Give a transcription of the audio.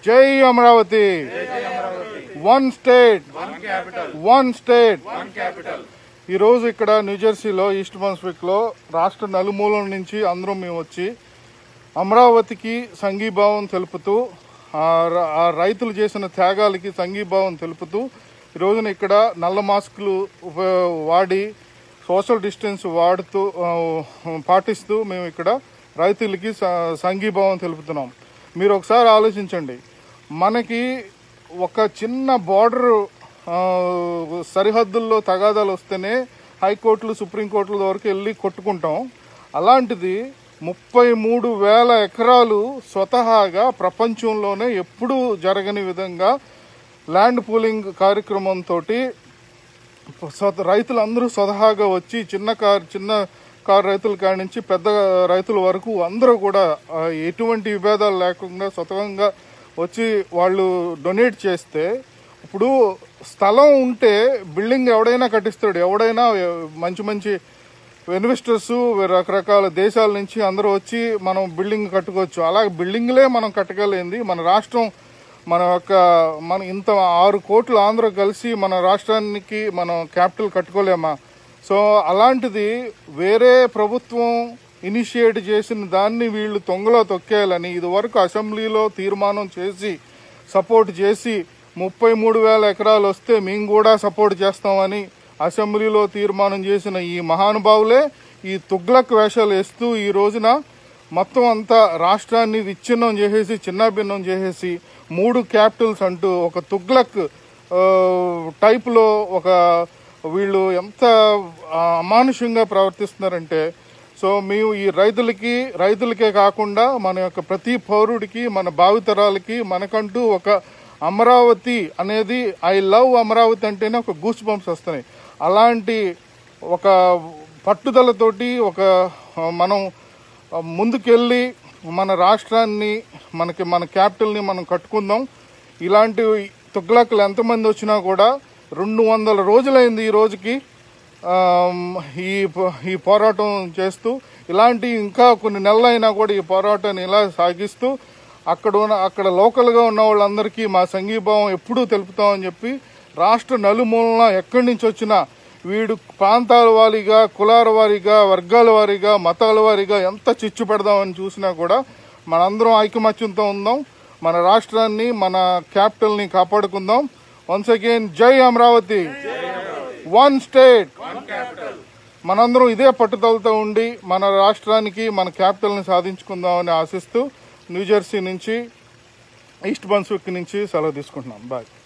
జై Amaravati one state one state ఈ రోజు ఇక్కడ న్యూజెర్సీలో ఈస్ట్ బన్స్విక్ లో రాష్ట్ర నలుమూలల నుంచి అందరం మేము వచ్చి అమరావతికి సంఘీభావం తెలుపుతూ ఆ ర- ఆ రైతులు చేసిన త్యాగాలకి సంఘీభావం తెలుపుతూ ఈ రోజున ఇక్కడ నల్ల మాస్కులు ఉప- వాడి సోషల్ డిస్టెన్స్ వాడుతూ ఆ, పాటిస్తూ మేము ఇక్కడ రైతులకి స- సంఘీభావం తెలుపుతున్నాం మీరు ఒకసారి ఆలోచించండి మనకి ఒక చిన్న బార్డర్ సరిహద్దుల్లో తగాదాలు వస్తేనే హైకోర్టులు సుప్రీంకోర్టుల వరకు వెళ్ళి కొట్టుకుంటాం అలాంటిది ముప్పై మూడు వేల ఎకరాలు స్వతహాగా ప్రపంచంలోనే ఎప్పుడూ జరగని విధంగా ల్యాండ్ పూలింగ్ కార్యక్రమంతో రైతులందరూ స్వతహాగా వచ్చి చిన్న కార్ చిన్న కారు రైతుల కాడి నుంచి పెద్ద రైతుల వరకు అందరూ కూడా ఆ, ఎటువంటి విభేదాలు లేకుండా స్వతహంగా వచ్చి వాళ్ళు డొనేట్ చేస్తే ఇప్పుడు స్థలం ఉంటే బిల్డింగ్ ఎవడైనా కట్టిస్తాడు ఎవడైనా మంచి మంచి ఇన్వెస్టర్స్ రకరకాల దేశాల నుంచి అందరూ వచ్చి మనం బిల్డింగ్ కట్టుకోవచ్చు అలాగే బిల్డింగ్లే మనం కట్టగలిగింది మన రాష్ట్రం మన యొక్క మన ఇంత ఆరు కోట్లు ఆంధ్ర కలిసి మన రాష్ట్రానికి మనం క్యాపిటల్ కట్టుకోలేమా సో అలాంటిది వేరే ప్రభుత్వం ఇనిషియేట్ చేసిన దాన్ని వీళ్ళు తొంగలో తొక్కేయాలని ఇదివరకు అసెంబ్లీలో తీర్మానం చేసి సపోర్ట్ చేసి ముప్పై మూడు వేల ఎకరాలు వస్తే మేము కూడా సపోర్ట్ చేస్తామని అసెంబ్లీలో తీర్మానం చేసిన ఈ మహానుభావులే ఈ తుగ్లక్ వేషాలు వేస్తూ ఈ రోజున మొత్తం అంతా రాష్ట్రాన్ని విచ్ఛిన్నం చేసేసి చిన్నాభిన్నం చేసేసి మూడు క్యాపిటల్స్ అంటూ ఒక తుగ్లక్ ఆ, టైప్లో ఒక వీళ్ళు ఎంత ఆ, అమానుషంగా ప్రవర్తిస్తున్నారంటే సో మేము ఈ రైతులకి రైతులకే కాకుండా మన యొక్క ప్రతి పౌరుడికి మన భావితరాలకి మనకంటూ ఒక అమరావతి అనేది ఐ లవ్ అమరావతి అంటేనే ఒక గూస్ బంప్స్ వస్తున్నాయి అలాంటి ఒక పట్టుదలతోటి ఒక ఆ, మనం ఆ, ముందుకెళ్ళి మన రాష్ట్రాన్ని మనకి మన క్యాపిటల్ని మనం కట్టుకుందాం ఇలాంటి తుగ్లకులు ఎంతమంది వచ్చినా కూడా రెండు వందల రోజులైంది ఈ రోజుకి ఆమ్, ఈ పో- ఈ పోరాటం చేస్తూ ఇలాంటి ఇంకా కొన్ని నెలలైనా కూడా ఈ పోరాటాన్ని ఇలా సాగిస్తూ అక్కడ ఉన్న అక్కడ లోకల్గా ఉన్న వాళ్ళందరికీ మా సంఘీభావం ఎప్పుడూ తెలుపుతామని చెప్పి రాష్ట్ర నలుమూలన ఎక్కడి నుంచి వచ్చినా వీడు ప్రాంతాల వారీగా కులాల వారీగా వర్గాల వారీగా మతాల వారీగా ఎంత చిచ్చు పెడదామని చూసినా కూడా మనందరం ఐకమత్యంతో ఉందాం మన రాష్ట్రాన్ని మన క్యాపిటల్ని కాపాడుకుందాం వన్స్ అగైన్ జై అమరావతి వన్ స్టేట్ మనందరం ఇదే పట్టుదలతో ఉండి మన రాష్ట్రానికి మన క్యాపిటల్ని సాధించుకుందామని ఆశిస్తూ న్యూజెర్సీ నుంచి ఈస్ట్ బన్స్విక్ నుంచి సెలవు తీసుకుంటున్నాం బాయ్